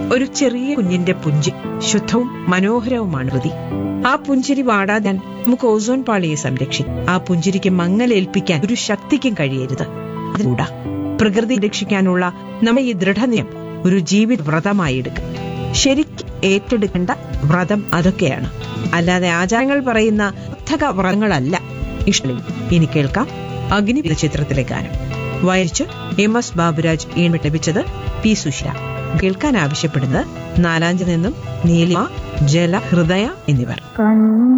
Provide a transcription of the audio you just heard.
ഒരു ചെറിയ കുഞ്ഞിന്റെ പുഞ്ചി ശുദ്ധവും മനോഹരവുമാണ് കൃതി ആ പുഞ്ചിരി വാടാതെ നമുക്ക് ഓസോൺ പാളിയെ സംരക്ഷിക്കും ആ പുഞ്ചിരിക്ക് മങ്ങലേൽപ്പിക്കാൻ ഒരു ശക്തിക്കും കഴിയരുത് അതിലൂടെ പ്രകൃതി രക്ഷിക്കാനുള്ള നമ്മെ ഈ ദൃഢനിയം ഒരു ജീവിത വ്രതമായി എടുക്കും ശരിക്കും ഏറ്റെടുക്കേണ്ട വ്രതം അതൊക്കെയാണ് അല്ലാതെ ആചാരങ്ങൾ പറയുന്ന ബദ്ധക വ്രതങ്ങളല്ല ഇഷ്ടം ഇനി കേൾക്കാം അഗ്നി എന്ന ചിത്രത്തിലെ ഗാനം വായിച്ചു എം എസ് ബാബുരാജ് ഈൺമിട്ട് ലഭിച്ചത് പി സുശീല കേൾക്കാൻ ആവശ്യപ്പെടുന്നത് നാലാഞ്ചു നിന്നും നീലിമ ജല ഹൃദയ എന്നിവർ കണ്ണു